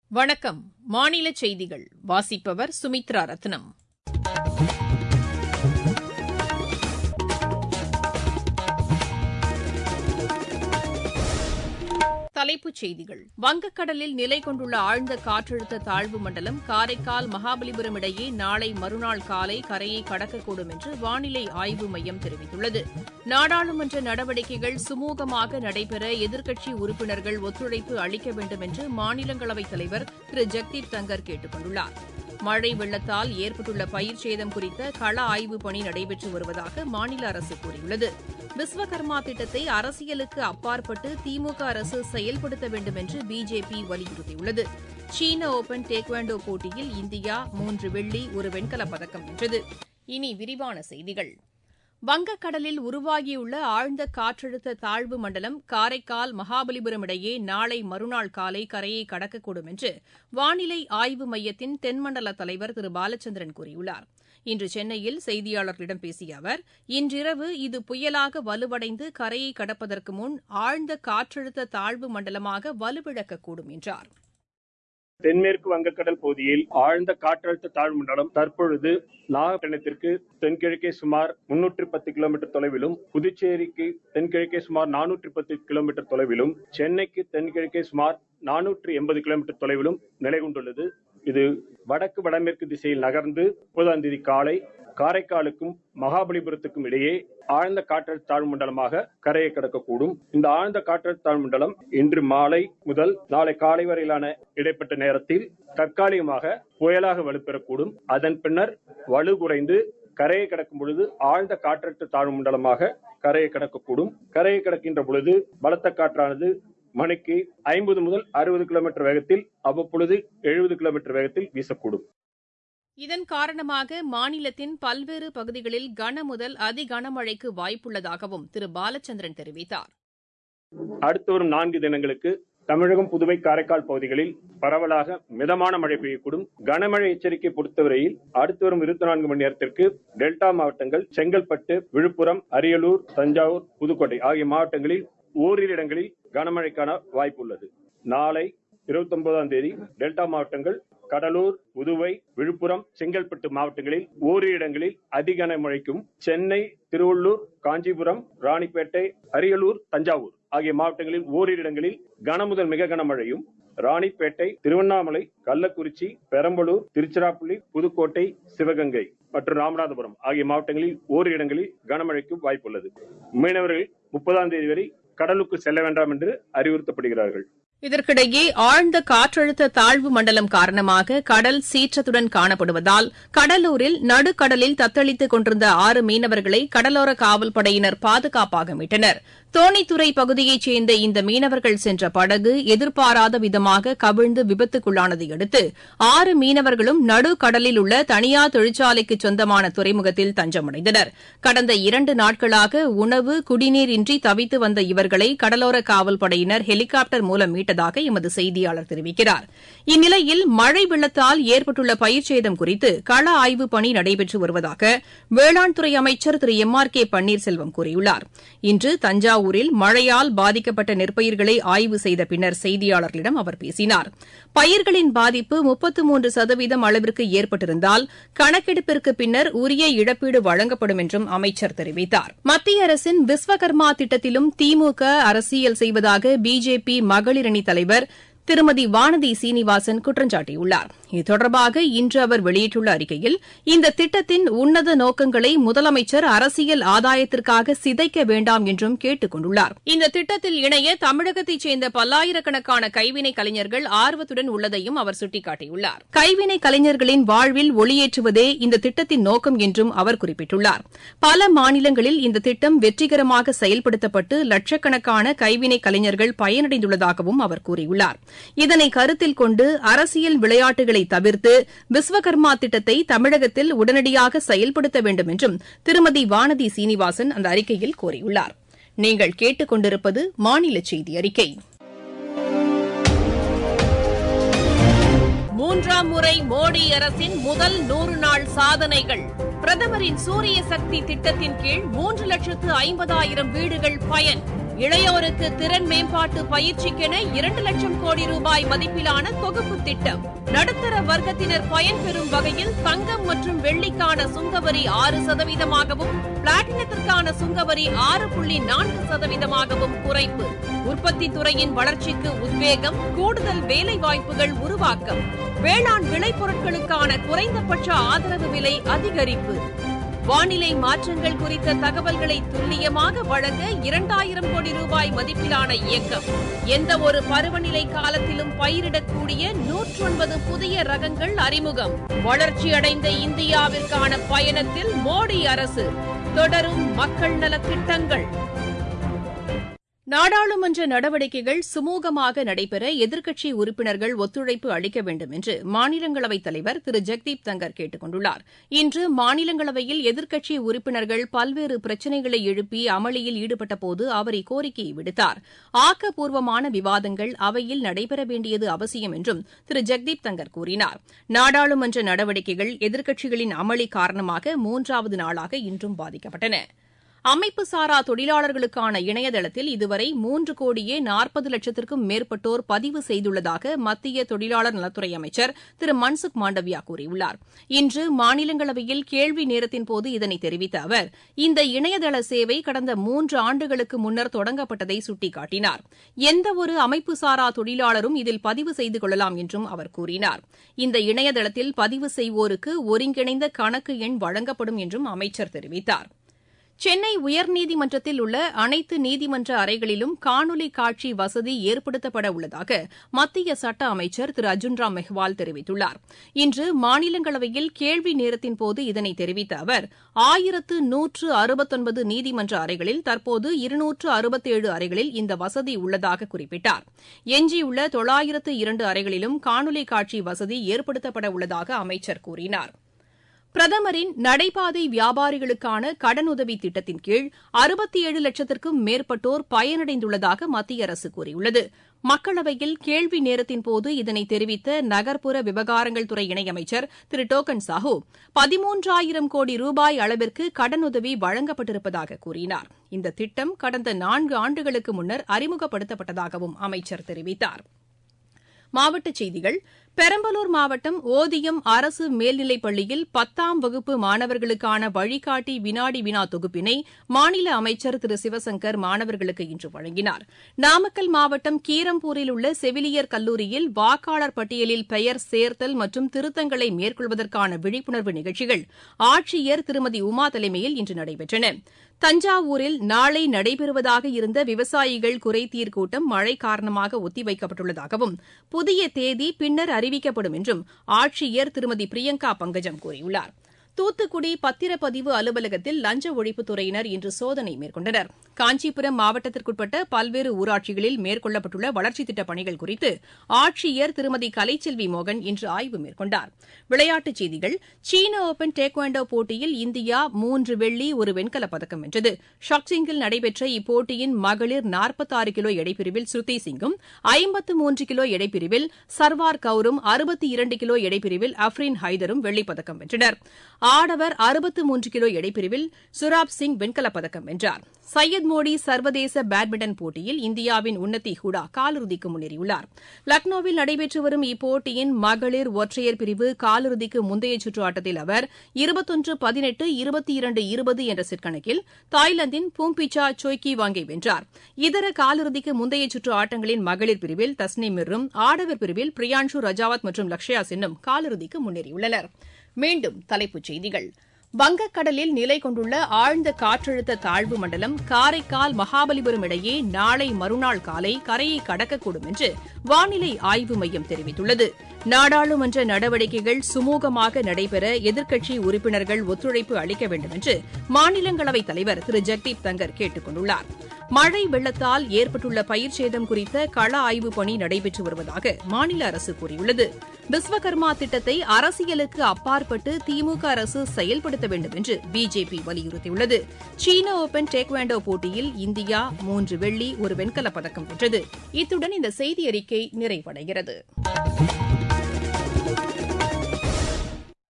வணக்கம் மாநில செய்திகள் வாசிப்பவர் சுமித்ரா ரத்னம் தலைப்புச் செய்திகள் வங்கக்கடலில் நிலை கொண்டுள்ள ஆழ்ந்த காற்றழுத்த தாழ்வு மண்டலம் காரைக்கால் மகாபலிபுரம் இடையே நாளை மறுநாள் காலை கரையை கடக்கக்கூடும் என்று வானிலை ஆய்வு மையம் தெரிவித்துள்ளது நாடாளுமன்ற நடவடிக்கைகள் சுமூகமாக நடைபெற எதிர்க்கட்சி உறுப்பினர்கள் ஒத்துழைப்பு அளிக்க வேண்டும் என்று மாநிலங்களவைத் தலைவர் திரு ஜெக்தீப் தங்கர் கேட்டுக் கொண்டுள்ளார் மழை வெள்ளத்தால் ஏற்பட்டுள்ள பயிர் சேதம் குறித்த கள ஆய்வுப் பணி நடைபெற்று வருவதாக மாநில அரசு கூறியுள்ளது விஸ்வகர்மா திட்டத்தை அரசியலுக்கு அப்பாற்பட்டு திமுக அரசு செயல்படுத்த வேண்டும் என்று பிஜேபி வலியுறுத்தியுள்ளது சீன ஓபன் டேக்வாண்டோ போட்டியில் இந்தியா மூன்று வெள்ளி ஒரு வெண்கலப் பதக்கம் வென்றது இனி விரிவான செய்திகள் வங்கக்கடலில் உருவாகியுள்ள ஆழ்ந்த காற்றழுத்த தாழ்வு மண்டலம் காரைக்கால் மகாபலிபுரம் இடையே நாளை மறுநாள் காலை கரையை கடக்கக்கூடும் என்று வானிலை ஆய்வு மையத்தின் தென்மண்டல தலைவர் திரு பாலச்சந்திரன் கூறியுள்ளார் இன்று சென்னையில் செய்தியாளர்களிடம் பேசிய அவர் இன்றிரவு இது புயலாக வலுவடைந்து கரையை கடப்பதற்கு முன் ஆழ்ந்த காற்றழுத்த தாழ்வு மண்டலமாக வலுவிழக்கக்கூடும் என்றார் தென்மேற்கு வங்கக்கடல் பகுதியில் ஆழ்ந்த காற்றழுத்த தாழ்வு மண்டலம் தற்பொழுது நாகப்பட்டினத்திற்கு தென்கிழக்கே சுமார் முன்னூற்றி பத்து கிலோமீட்டர் தொலைவிலும் புதுச்சேரிக்கு தென்கிழக்கே சுமார் நானூற்றி பத்து கிலோமீட்டர் தொலைவிலும் சென்னைக்கு தென்கிழக்கே சுமார் நானூற்றி எண்பது கிலோமீட்டர் தொலைவிலும் நிலை கொண்டுள்ளது இது வடக்கு வடமேற்கு திசையில் நகர்ந்து முப்பதாம் தேதி காலை காரைக்காலுக்கும் மகாபலிபுரத்துக்கும் இடையே ஆழ்ந்த காற்றழுத்த தாழ்வு மண்டலமாக கரையை கடக்கக்கூடும் இந்த ஆழ்ந்த காற்றழுத்த தாழ்வு மண்டலம் இன்று மாலை முதல் நாளை காலை வரையிலான இடைப்பட்ட நேரத்தில் தற்காலிகமாக புயலாக வலுப்பெறக்கூடும் அதன் பின்னர் வலு குறைந்து கரையை கடக்கும் பொழுது ஆழ்ந்த காற்றழுத்த தாழ்வு மண்டலமாக கரையை கடக்கக்கூடும் கரையை கடக்கின்ற பொழுது பலத்த காற்றானது மணிக்கு ஐம்பது முதல் அறுபது கிலோமீட்டர் வேகத்தில் அவ்வப்பொழுது எழுபது கிலோமீட்டர் வேகத்தில் வீசக்கூடும் இதன் காரணமாக மாநிலத்தின் பல்வேறு பகுதிகளில் கனமுதல் அதி கனமழைக்கு வாய்ப்புள்ளதாகவும் திரு பாலச்சந்திரன் தெரிவித்தார் அடுத்து வரும் நான்கு தினங்களுக்கு தமிழகம் புதுவை காரைக்கால் பகுதிகளில் பரவலாக மிதமான மழை பெய்யக்கூடும் கனமழை எச்சரிக்கை பொறுத்தவரையில் அடுத்து வரும் இருபத்தி நான்கு மணி நேரத்திற்கு டெல்டா மாவட்டங்கள் செங்கல்பட்டு விழுப்புரம் அரியலூர் தஞ்சாவூர் புதுக்கோட்டை ஆகிய மாவட்டங்களில் ஓரிரு இடங்களில் கனமழைக்கான வாய்ப்பு உள்ளது நாளை இருபத்தி ஒன்பதாம் தேதி டெல்டா மாவட்டங்கள் கடலூர் புதுவை விழுப்புரம் செங்கல்பட்டு மாவட்டங்களில் ஓரிரு இடங்களில் அதிகன மழைக்கும் சென்னை திருவள்ளூர் காஞ்சிபுரம் ராணிப்பேட்டை அரியலூர் தஞ்சாவூர் ஆகிய மாவட்டங்களில் ஓரிரு இடங்களில் கனமுதல் மிக கனமழையும் ராணிப்பேட்டை திருவண்ணாமலை கள்ளக்குறிச்சி பெரம்பலூர் திருச்சிராப்பள்ளி புதுக்கோட்டை சிவகங்கை மற்றும் ராமநாதபுரம் ஆகிய மாவட்டங்களில் ஓரிரு இடங்களில் கனமழைக்கு வாய்ப்புள்ளது மீனவர்கள் முப்பதாம் தேதி வரை கடலுக்கு செல்ல வேண்டாம் என்று அறிவுறுத்தப்படுகிறார்கள் இதற்கிடையே ஆழ்ந்த காற்றழுத்த தாழ்வு மண்டலம் காரணமாக கடல் சீற்றத்துடன் காணப்படுவதால் கடலூரில் நடுக்கடலில் தத்தளித்துக் கொண்டிருந்த ஆறு மீனவர்களை கடலோர காவல்படையினர் பாதுகாப்பாக மீட்டனர் தோணித்துறை பகுதியைச் சேர்ந்த இந்த மீனவர்கள் சென்ற படகு எதிர்பாராத விதமாக கவிழ்ந்து விபத்துக்குள்ளானதை அடுத்து ஆறு மீனவர்களும் நடுக்கடலில் உள்ள தனியார் தொழிற்சாலைக்கு சொந்தமான துறைமுகத்தில் தஞ்சமடைந்தனர் கடந்த இரண்டு நாட்களாக உணவு குடிநீர் இன்றி தவித்து வந்த இவர்களை கடலோர காவல்படையினர் ஹெலிகாப்டர் மூலம் மீட்டதாக எமது செய்தியாளர் தெரிவிக்கிறார் இந்நிலையில் மழை வெள்ளத்தால் ஏற்பட்டுள்ள பயிர் சேதம் குறித்து கள ஆய்வுப் பணி நடைபெற்று வருவதாக வேளாண் துறை அமைச்சர் திரு எம் ஆர் கே பன்னீர்செல்வம் கூறியுள்ளார் இன்று தஞ்சாவூரில் மழையால் பாதிக்கப்பட்ட நெற்பயிர்களை ஆய்வு செய்த பின்னர் செய்தியாளர்களிடம் அவர் பேசினார் பயிர்களின் பாதிப்பு முப்பத்து மூன்று சதவீதம் அளவிற்கு ஏற்பட்டிருந்தால் கணக்கெடுப்பிற்கு பின்னர் உரிய இழப்பீடு வழங்கப்படும் என்றும் அமைச்சர் தெரிவித்தார் மத்திய அரசின் விஸ்வகர்மா திட்டத்திலும் திமுக அரசியல் செய்வதாக பிஜேபி மகளிரணி தலைவர் திருமதி வானதி சீனிவாசன் குற்றம் சாட்டியுள்ளார் இது தொடர்பாக இன்று அவர் வெளியிட்டுள்ள அறிக்கையில் இந்த திட்டத்தின் உன்னத நோக்கங்களை முதலமைச்சர் அரசியல் ஆதாயத்திற்காக சிதைக்க வேண்டாம் என்றும் கேட்டுக் கொண்டுள்ளார் இந்த திட்டத்தில் இணைய தமிழகத்தைச் சேர்ந்த பல்லாயிரக்கணக்கான கைவினை கலைஞர்கள் ஆர்வத்துடன் உள்ளதையும் அவர் சுட்டிக்காட்டியுள்ளார் கைவினை கலைஞர்களின் வாழ்வில் ஒளியேற்றுவதே இந்த திட்டத்தின் நோக்கம் என்றும் அவர் குறிப்பிட்டுள்ளார் பல மாநிலங்களில் இந்த திட்டம் வெற்றிகரமாக செயல்படுத்தப்பட்டு லட்சக்கணக்கான கைவினை கலைஞர்கள் பயனடைந்துள்ளதாகவும் அவர் கூறியுள்ளார் இதனை கருத்தில் கொண்டு அரசியல் விளையாட்டுகளை தவிர்த்து விஸ்வகர்மா திட்டத்தை தமிழகத்தில் உடனடியாக செயல்படுத்த வேண்டும் என்றும் திருமதி வானதி சீனிவாசன் அந்த அறிக்கையில் கோரியுள்ளார் நீங்கள் கேட்டுக் கொண்டிருப்பது மாநில செய்தி அறிக்கை மூன்றாம் முறை மோடி அரசின் முதல் நூறு நாள் சாதனைகள் பிரதமரின் சூரிய சக்தி திட்டத்தின் கீழ் மூன்று லட்சத்து ஐம்பதாயிரம் வீடுகள் பயன் இளையோருக்கு திறன் மேம்பாட்டு பயிற்சிக்கென இரண்டு லட்சம் கோடி ரூபாய் மதிப்பிலான தொகுப்பு திட்டம் நடுத்தர வர்க்கத்தினர் பயன்பெறும் வகையில் தங்கம் மற்றும் வெள்ளிக்கான சுங்கவரி ஆறு சதவீதமாகவும் பிளாட்டினத்திற்கான சுங்கவரி ஆறு புள்ளி நான்கு சதவீதமாகவும் குறைப்பு உற்பத்தி துறையின் வளர்ச்சிக்கு உத்வேகம் கூடுதல் வேலை வாய்ப்புகள் உருவாக்கம் வேளாண் விளைபொருட்களுக்கான குறைந்தபட்ச ஆதரவு விலை அதிகரிப்பு வானிலை மாற்றங்கள் குறித்த தகவல்களை துல்லியமாக வழங்க இரண்டாயிரம் கோடி ரூபாய் மதிப்பிலான இயக்கம் எந்த ஒரு பருவநிலை காலத்திலும் பயிரிடக்கூடிய நூற்றொன்பது புதிய ரகங்கள் அறிமுகம் வளர்ச்சியடைந்த இந்தியாவிற்கான பயணத்தில் மோடி அரசு தொடரும் மக்கள் நலத் திட்டங்கள் நாடாளுமன்ற நடவடிக்கைகள் சுமூகமாக நடைபெற எதிர்க்கட்சி உறுப்பினர்கள் ஒத்துழைப்பு அளிக்க வேண்டும் என்று மாநிலங்களவைத் தலைவர் திரு ஜெக்தீப் தங்கர் கேட்டுக் கொண்டுள்ளார் இன்று மாநிலங்களவையில் எதிர்க்கட்சி உறுப்பினர்கள் பல்வேறு பிரச்சினைகளை எழுப்பி அமளியில் ஈடுபட்டபோது அவர் இக்கோரிக்கையை விடுத்தார் ஆக்கப்பூர்வமான விவாதங்கள் அவையில் நடைபெற வேண்டியது அவசியம் என்றும் திரு ஜெக்தீப் தங்கர் கூறினார் நாடாளுமன்ற நடவடிக்கைகள் எதிர்க்கட்சிகளின் அமளி காரணமாக மூன்றாவது நாளாக இன்றும் பாதிக்கப்பட்டன அமைப்புசாரா தொழிலாளர்களுக்கான இணையதளத்தில் இதுவரை மூன்று கோடியே நாற்பது லட்சத்திற்கும் மேற்பட்டோர் பதிவு செய்துள்ளதாக மத்திய தொழிலாளர் நலத்துறை அமைச்சர் திரு மன்சுக் மாண்டவியா கூறியுள்ளார் இன்று மாநிலங்களவையில் கேள்வி நேரத்தின்போது இதனை தெரிவித்த அவர் இந்த இணையதள சேவை கடந்த மூன்று ஆண்டுகளுக்கு முன்னர் தொடங்கப்பட்டதை சுட்டிக்காட்டினார் எந்தவொரு அமைப்புசாரா தொழிலாளரும் இதில் பதிவு செய்து கொள்ளலாம் என்றும் அவர் கூறினார் இந்த இணையதளத்தில் பதிவு செய்வோருக்கு ஒருங்கிணைந்த கணக்கு எண் வழங்கப்படும் என்றும் அமைச்சர் தெரிவித்தார் சென்னை உயர்நீதிமன்றத்தில் உள்ள அனைத்து நீதிமன்ற அறைகளிலும் காணொலி காட்சி வசதி ஏற்படுத்தப்பட உள்ளதாக மத்திய சட்ட அமைச்சர் திரு அர்ஜுன்ராம் மெஹ்வால் தெரிவித்துள்ளார் இன்று மாநிலங்களவையில் கேள்வி நேரத்தின்போது இதனை தெரிவித்த அவர் ஆயிரத்து நூற்று அறுபத்தொன்பது நீதிமன்ற அறைகளில் தற்போது இருநூற்று அறுபத்தேழு அறைகளில் இந்த வசதி உள்ளதாக குறிப்பிட்டார் எஞ்சியுள்ள தொள்ளாயிரத்து இரண்டு அறைகளிலும் காணொலி காட்சி வசதி ஏற்படுத்தப்பட உள்ளதாக அமைச்சர் கூறினார் பிரதமரின் நடைபாதை வியாபாரிகளுக்கான கடனுதவி திட்டத்தின் கீழ் அறுபத்தி ஏழு லட்சத்திற்கும் மேற்பட்டோர் பயனடைந்துள்ளதாக மத்திய அரசு கூறியுள்ளது மக்களவையில் கேள்வி நேரத்தின்போது இதனை தெரிவித்த நகர்ப்புற விவகாரங்கள் துறை இணையமைச்சர் திரு டோக்கன் சாஹூ பதிமூன்றாயிரம் கோடி ரூபாய் அளவிற்கு கடனுதவி வழங்கப்பட்டிருப்பதாக கூறினார் இந்த திட்டம் கடந்த நான்கு ஆண்டுகளுக்கு முன்னர் அறிமுகப்படுத்தப்பட்டதாகவும் அமைச்சர் தெரிவித்தார் மாவட்டச் செய்திகள் பெரம்பலூர் மாவட்டம் ஓதியம் அரசு மேல்நிலைப் பள்ளியில் பத்தாம் வகுப்பு மாணவர்களுக்கான வழிகாட்டி வினாடி வினா தொகுப்பினை மாநில அமைச்சர் திரு சிவசங்கர் மாணவர்களுக்கு இன்று வழங்கினார் நாமக்கல் மாவட்டம் கீரம்பூரில் உள்ள செவிலியர் கல்லூரியில் வாக்காளர் பட்டியலில் பெயர் சேர்த்தல் மற்றும் திருத்தங்களை மேற்கொள்வதற்கான விழிப்புணர்வு நிகழ்ச்சிகள் ஆட்சியர் திருமதி உமா தலைமையில் இன்று நடைபெற்றன தஞ்சாவூரில் நாளை நடைபெறுவதாக இருந்த விவசாயிகள் குறைதீர் கூட்டம் மழை காரணமாக ஒத்திவைக்கப்பட்டுள்ளதாகவும் புதிய தேதி பின்னர் அறிவிக்கப்படும் என்றும் ஆட்சியர் திருமதி பிரியங்கா பங்கஜம் கூறியுள்ளார் தூத்துக்குடி பத்திரப்பதிவு அலுவலகத்தில் லஞ்ச ஒழிப்புத்துறையினர் இன்று சோதனை மேற்கொண்டனர் காஞ்சிபுரம் மாவட்டத்திற்குட்பட்ட பல்வேறு ஊராட்சிகளில் மேற்கொள்ளப்பட்டுள்ள வளர்ச்சித் திட்டப் பணிகள் குறித்து ஆட்சியர் திருமதி கலைச்செல்வி மோகன் இன்று ஆய்வு மேற்கொண்டார் விளையாட்டுச் செய்திகள் சீன ஓபன் டேக்வாண்டோ போட்டியில் இந்தியா மூன்று வெள்ளி ஒரு வெண்கலப் பதக்கம் வென்றது ஷாக்சிங்கில் நடைபெற்ற இப்போட்டியின் மகளிர் நாற்பத்தாறு கிலோ எடைப்பிரிவில் ஸ்ருதி சிங்கும் ஐம்பத்து மூன்று கிலோ எடைப்பிரிவில் சர்வார் கவுரும் அறுபத்தி இரண்டு கிலோ எடைப்பிரிவில் அஃப்ரீன் ஹைதரும் வெள்ளிப்பதக்கம் வென்றனர் ஆடவர் அறுபத்து மூன்று கிலோ எடைப்பிரிவில் சுராப் சிங் வெண்கலப் பதக்கம் வென்றார் சையத் மோடி சர்வதேச பேட்மிண்டன் போட்டியில் இந்தியாவின் உன்னதி ஹூடா காலிறுதிக்கு முன்னேறியுள்ளார் லக்னோவில் நடைபெற்று வரும் இப்போட்டியின் மகளிர் ஒற்றையர் பிரிவு காலிறுதிக்கு முந்தைய சுற்று ஆட்டத்தில் அவர் இருபத்தொன்று பதினெட்டு இருபத்தி இரண்டு இருபது என்ற செட் கணக்கில் தாய்லாந்தின் பூம்பிச்சா சோய்கி வாங்கை வென்றார் இதர காலிறுதிக்கு முந்தைய சுற்று ஆட்டங்களின் மகளிர் பிரிவில் தஸ்னீம் மிர்ரும் ஆடவர் பிரிவில் பிரியான்ஷு ரஜாவத் மற்றும் லக்ஷயா சென்னும் காலிறுதிக்கு முன்னேறியுள்ளனர் மீண்டும் தலைப்புச் செய்திகள் வங்கக்கடலில் நிலை கொண்டுள்ள ஆழ்ந்த காற்றழுத்த தாழ்வு மண்டலம் காரைக்கால் மகாபலிபுரம் இடையே நாளை மறுநாள் காலை கரையை கடக்கக்கூடும் என்று வானிலை ஆய்வு மையம் தெரிவித்துள்ளது நாடாளுமன்ற நடவடிக்கைகள் சுமூகமாக நடைபெற எதிர்க்கட்சி உறுப்பினர்கள் ஒத்துழைப்பு அளிக்க வேண்டும் என்று மாநிலங்களவைத் தலைவர் திரு ஜெக்தீப் தங்கர் கேட்டுக் கொண்டுள்ளார் மழை வெள்ளத்தால் ஏற்பட்டுள்ள பயிர் சேதம் குறித்த கள ஆய்வுப் பணி நடைபெற்று வருவதாக மாநில அரசு கூறியுள்ளது விஸ்வகர்மா திட்டத்தை அரசியலுக்கு அப்பாற்பட்டு திமுக அரசு செயல்படுத்த வேண்டும் என்று பிஜேபி வலியுறுத்தியுள்ளது சீன ஓபன் டேக்வாண்டோ போட்டியில் இந்தியா மூன்று வெள்ளி ஒரு வெண்கலப் பதக்கம் வென்றது இத்துடன் இந்த செய்தி அறிக்கை நிறைவடைகிறது